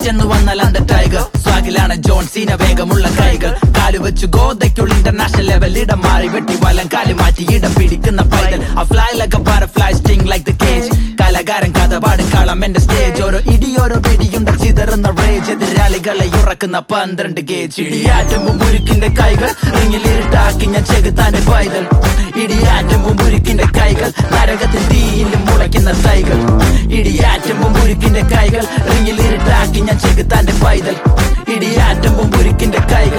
ചെന്നു വന്നാൽ അന്ത ടൈഗർ സ്വാഗിലാണ് ജോൺ സീന വേഗമുള്ള കൈകൾ കാല് വെച്ച് ഗോതയ്ക്കുള്ള ഇന്റർനാഷണൽ ലെവൽ ഇടം മാറി വെട്ടി വലം കാല് മാറ്റി ഇടം പിടിക്കുന്ന പൈതൽ ആ fly like butterfly sting like the cage കലാകാരൻ കഥ പാടും കളം എന്റെ സ്റ്റേജ് ഓരോ ഇടിയോരോ വെടിയുണ്ട ചിതറുന്ന റേജ് എതിരാളികളെ ഉറക്കുന്ന പന്ത്രണ്ട് ഗേജ് ഇടിയാറ്റുമ്പോ മുരുക്കിന്റെ കൈകൾ റിങ്ങിലിരുട്ടാക്കി ഞാൻ ചെകുത്താന്റെ പൈതൽ ഇടിയാറ്റുമ്പോ മുരുക്കിന്റെ കൈകൾ നരകത്തിൽ തീയിലും മുളയ്ക്കുന്ന തൈകൾ ഇടിയാറ്റുമ്പോ മുരുക്കിന്റെ കൈകൾ റിങ്ങിലിരുട്ടാക്കി ഞാൻ ചെകുത്താന്റെ പൈതൽ ഇടിയാറ്റുമ്പോ മുരുക്കിന്റെ കൈകൾ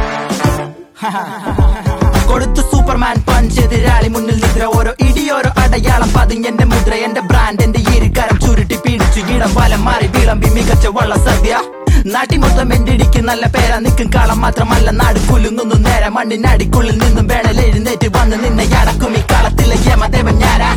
കൊടുത്തു സൂപ്പർമാൻ പഞ്ച് എതിരാളി മുന്നിൽ നിദ്ര ഓരോ ഇടിയോരോ അടയാളം പതിഞ്ഞെന്റെ മുദ്ര എന്റെ ബ്രാൻഡ് എന്റെ ഈരിക്കാരം ചുരുട്ടി പീഡിച്ചു ഇടം വലം മാറി വിളമ്പി മികച്ച വള്ള സദ്യ നാട്ടി മൊത്തം എന്റെ ഇടിക്ക് നല്ല പേരാ നിൽക്കും കാളം മാത്രമല്ല നാട് കുലുങ്ങുന്നു നേരെ മണ്ണിനടിക്കുള്ളിൽ നിന്നും വേണൽ എഴുന്നേറ്റ് വന്ന് നിന്നെ അടക്കും ഈ കാലത്തിലെ യമദേവൻ ഞാനാ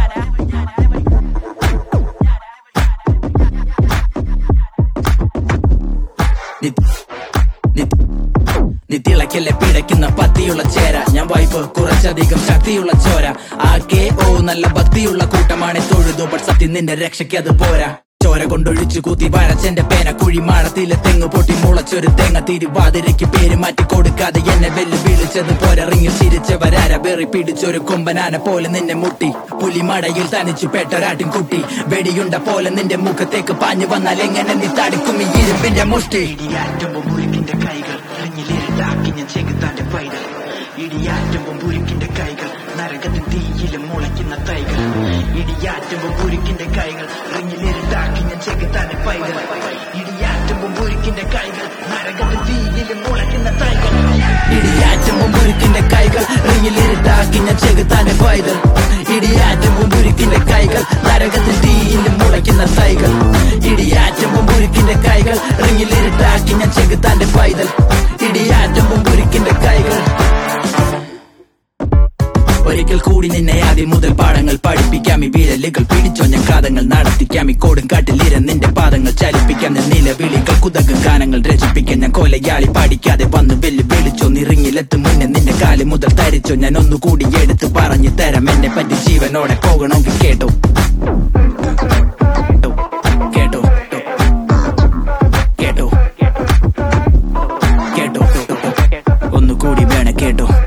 നി- നി- നീ തിളക്കല്ലേ പിടയ്ക്കുന്ന പത്തിയുള്ള ചേര ഞാൻ വൈഫ് കുറച്ചധികം ശക്തിയുള്ള ചോര ആ കെ ഓ നല്ല ഭക്തിയുള്ള കൂട്ടമാണ് തൊഴുതു ബട്ട് സത്യം നിന്റെ രക്ഷയ്ക്ക് അത് പോരാ ചോര കൊണ്ടൊഴിച്ചു കൂത്തി വരച്ചെന്റെ പേന കുഴിമാടത്തിലെ തെങ്ങ് പൊട്ടി മുളച്ചൊരു തേങ്ങ തിരുവാതിരയ്ക്ക് പേര് മാറ്റി കൊടുക്കാതെ എന്നെ വെല്ലു വീളിച്ചത് പോരറിങ്ങിൽ ചിരിച്ചവരാര വെറി പിടിച്ചൊരു കൊമ്പനാന പോലെ നിന്നെ മുട്ടി പുലിമടയിൽ തനിച്ചു പെട്ടൊരാട്ടിൻ കുട്ടി വെടിയുണ്ട പോലെ നിന്റെ മുഖത്തേക്ക് പാഞ്ഞു വന്നാൽ എങ്ങനെ നീ തടുക്കും ഈ ഇരുമ്പിന്റെ മുഷ്ടി ഇടിയാറ്റുമ്പോ മുരുക്കിന്റെ കൈകൾ ഇറങ്ങിലിരുട്ടാക്കി ഞാൻ ചെകുത്താന്റെ പൈതൽ ഇടിയാറ്റുമ്പോ മുരുക്കിന്റെ കൈകൾ നരകത്തിൽ തീയിലും മുളയ്ക്കുന്ന തൈകൾ ഇടിയാറ്റുമ്പോ മുരുക്കിന്റെ കൈകൾ ഇറങ്ങിലിരുട്ടാക്കി ഞാൻ ചെകുത്താന്റെ പൈതൽ ഇടിയാറ്റുമ്പോ മുരുക്കിന്റെ കൈകൾ നരകത്തിൽ തീയിലും മുളയ്ക്കുന്ന തൈകൾ ഇടിയാറ്റുമ്പോ മുരുക്കിന്റെ കൈകൾ റിങ്ങിലിരുട്ടാക്കി ഞാൻ ചെകുത്താന്റെ പൈതൽ ഇടിയാറ്റുമ്പോ മുരുക്കിന്റെ കൈകൾ നരകത്തിൽ തീയിലും മുളയ്ക്കുന്ന തൈകൾ ഇടിയാറ്റുമ്പോ മുരുക്കിന്റെ കൈകൾ റിങ്ങിലിരുട്ടാക്കി ഞാൻ ചെകുത്താന്റെ പൈതൽ ഇടിയാറ്റുമ്പോ മുരുക്കിന്റെ കൈകൾ ഒരിക്കൽ കൂടി നിന്നെ ആദ്യം മുതൽ പാഠങ്ങൾ പഠിപ്പിക്കാം ഈ വീഴലുകൾ പിടിച്ചോ ഞാൻ കാതങ്ങൾ നടത്തിക്കാം ഈ കോടും കാട്ടിലിര നിന്റെ പാദങ്ങൾ ചലിപ്പിക്കാം ഞാൻ നിലവിളികൾ കുതകും ഗാനങ്ങൾ രചിപ്പിക്കാൻ ഞാൻ കൊലയാളി പാടിക്കാതെ വന്ന് വെല്ലു വിളിച്ചോ നിറിങ്ങിലെത്തും മുന്നേ നിന്റെ കാല് മുതൽ തരിച്ചോ ഞാൻ ഒന്നുകൂടി എടുത്ത് പറഞ്ഞു തരാം എന്നെ പറ്റി ജീവനോടെ പോകണമെങ്കിൽ കേട്ടോ കേട്ടോ കേട്ടോ കേട്ടോ ഒന്നുകൂടി വേണ കേട്ടോ